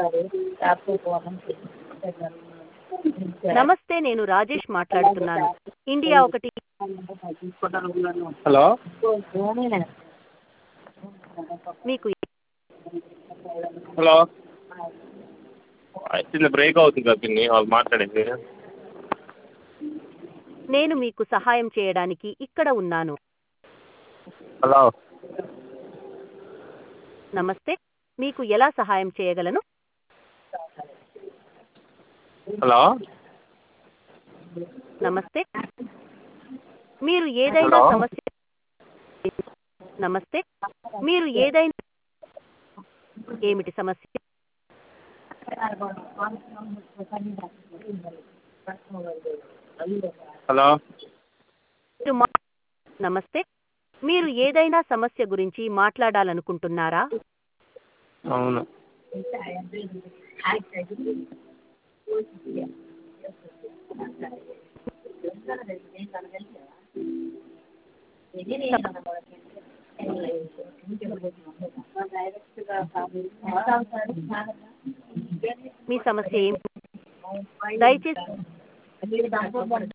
నమస్తే నేను రాజేష్ మాట్లాడుతున్నాను ఇండియా ఒకటి హలో మీకు హలో చిన్న బ్రేక్ అవుతుంది కదా పిన్ని వాళ్ళు మాట్లాడేది నేను మీకు సహాయం చేయడానికి ఇక్కడ ఉన్నాను హలో నమస్తే మీకు ఎలా సహాయం చేయగలను హలో నమస్తే మీరు ఏదైనా హలో. సమస్య నమస్తే మీరు ఏదైనా ఏమిటి సమస్య హలో మీరు మా- నమస్తే మీరు ఏదైనా సమస్య గురించి మాట్లాడాలనుకుంటున్నారా అవును మీ సమస్య ఏమి దయచేసి